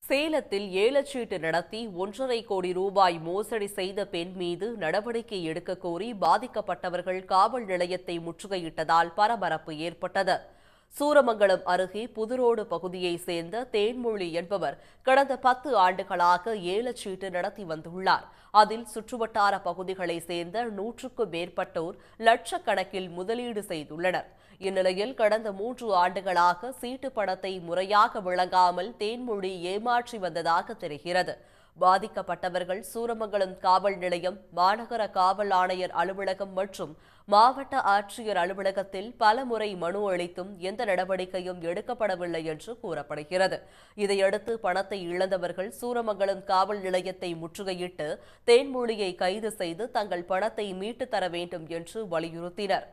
சேலத்தில் ஏலச்சீட்டு நடத்தி ஒன்றரை கோடி ரூபாய் மோசடி செய்த பெண் மீது நடவடிக்கை எடுக்க கோரி பாதிக்கப்பட்டவர்கள் காவல் நிலையத்தை முற்றுகையிட்டதால் பரபரப்பு ஏற்பட்டது சூரமங்கலம் அருகே புதுரோடு பகுதியைச் சேர்ந்த தேன்மொழி என்பவர் கடந்த பத்து ஆண்டுகளாக ஏலச்சீட்டு நடத்தி வந்துள்ளார் அதில் சுற்றுவட்டார பகுதிகளைச் சேர்ந்த நூற்றுக்கும் மேற்பட்டோர் லட்சக்கணக்கில் முதலீடு செய்துள்ளனர் இந்நிலையில் கடந்த மூன்று ஆண்டுகளாக சீட்டு பணத்தை முறையாக வழங்காமல் தேன்மொழி ஏமாற்றி வந்ததாக தெரிகிறது பாதிக்கப்பட்டவர்கள் சூரமங்கலம் காவல் நிலையம் மாநகர காவல் ஆணையர் அலுவலகம் மற்றும் மாவட்ட ஆட்சியர் அலுவலகத்தில் பல முறை மனு அளித்தும் எந்த நடவடிக்கையும் எடுக்கப்படவில்லை என்று கூறப்படுகிறது இதையடுத்து பணத்தை இழந்தவர்கள் சூரமங்கலம் காவல் நிலையத்தை முற்றுகையிட்டு தேன்மொழியை கைது செய்து தங்கள் பணத்தை மீட்டுத் தர வேண்டும் என்று வலியுறுத்தினர்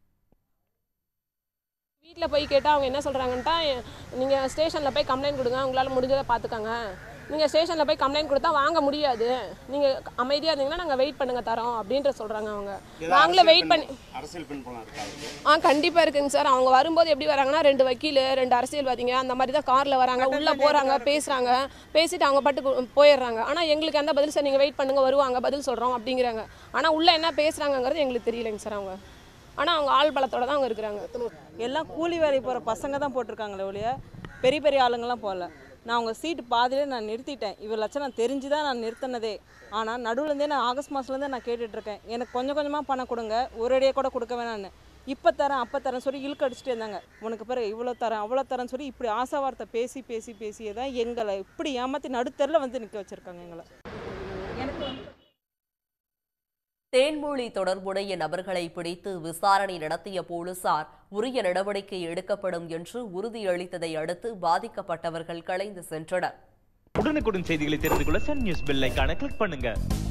வீட்டில் போய் கேட்டால் அவங்க என்ன சொல்கிறாங்கன்ட்டா நீங்கள் ஸ்டேஷனில் போய் கம்ப்ளைண்ட் கொடுங்க உங்களால் முடிஞ்சதை பார்த்துக்கங்க நீங்கள் ஸ்டேஷனில் போய் கம்ப்ளைண்ட் கொடுத்தா வாங்க முடியாது நீங்கள் அமைதியாக இருந்தீங்கன்னா நாங்கள் வெயிட் பண்ணுங்க தரோம் அப்படின்ற சொல்கிறாங்க அவங்க நாங்களே வெயிட் பண்ணி அரசியல் பின்புலம் இருக்கா அதுக்கு ஆ கண்டிப்பாக இருக்குங்க சார் அவங்க வரும்போது எப்படி வராங்கன்னா ரெண்டு வக்கீல் ரெண்டு அரசியல்வாதிங்க அந்த மாதிரி தான் காரில் வராங்க உள்ளே போகிறாங்க பேசுகிறாங்க பேசிட்டு அவங்க பாட்டுக்கு போயிடுறாங்க ஆனால் எங்களுக்கு எந்த பதில் சார் நீங்கள் வெயிட் பண்ணுங்க வருவாங்க பதில் சொல்கிறோம் அப்படிங்கிறாங்க ஆனால் உள்ளே என்ன பேசுகிறாங்கங்கிறது எங்களுக்கு தெரியலைங்க சார் அவங்க ஆனால் அவங்க ஆள் பலத்தோட தான் அவங்க இருக்கிறாங்க எல்லாம் கூலி வேலைக்கு போகிற பசங்க தான் போட்டிருக்காங்களே ஒழிய பெரிய பெரிய ஆளுங்கெல்லாம் போகல நான் அவங்க சீட்டு பாதியிலே நான் நிறுத்திட்டேன் இவர் லட்சணம் தெரிஞ்சு தான் நான் நிறுத்தினதே ஆனால் நடுவுலேருந்தே நான் ஆகஸ்ட் மாதத்துலேருந்தே நான் கேட்டுட்ருக்கேன் எனக்கு கொஞ்சம் கொஞ்சமாக பணம் கொடுங்க ஒரு அடியே கூட கொடுக்க வேணான்னு இப்போ தரேன் அப்போ தரேன் சொல்லி இழுக்க அடிச்சுட்டே இருந்தாங்க உனக்கு பிறகு இவ்வளோ தரேன் அவ்வளோ தரேன்னு சொல்லி இப்படி ஆசை வார்த்தை பேசி பேசி பேசியே தான் எங்களை இப்படி ஏமாற்றி நடுத்தரில் வந்து நிற்க வச்சுருக்காங்க எங்களை எனக்கு வந்து தேன்மொழி தொடர்புடைய நபர்களை பிடித்து விசாரணை நடத்திய போலீசார் உரிய நடவடிக்கை எடுக்கப்படும் என்று உறுதியளித்ததை அடுத்து பாதிக்கப்பட்டவர்கள் கலைந்து சென்றனர் உடனுக்குடன் செய்திகளை தெரிந்து கொள்ள சன் நியூஸ் பெல் ஐகானை கிளிக் பண்ணுங்க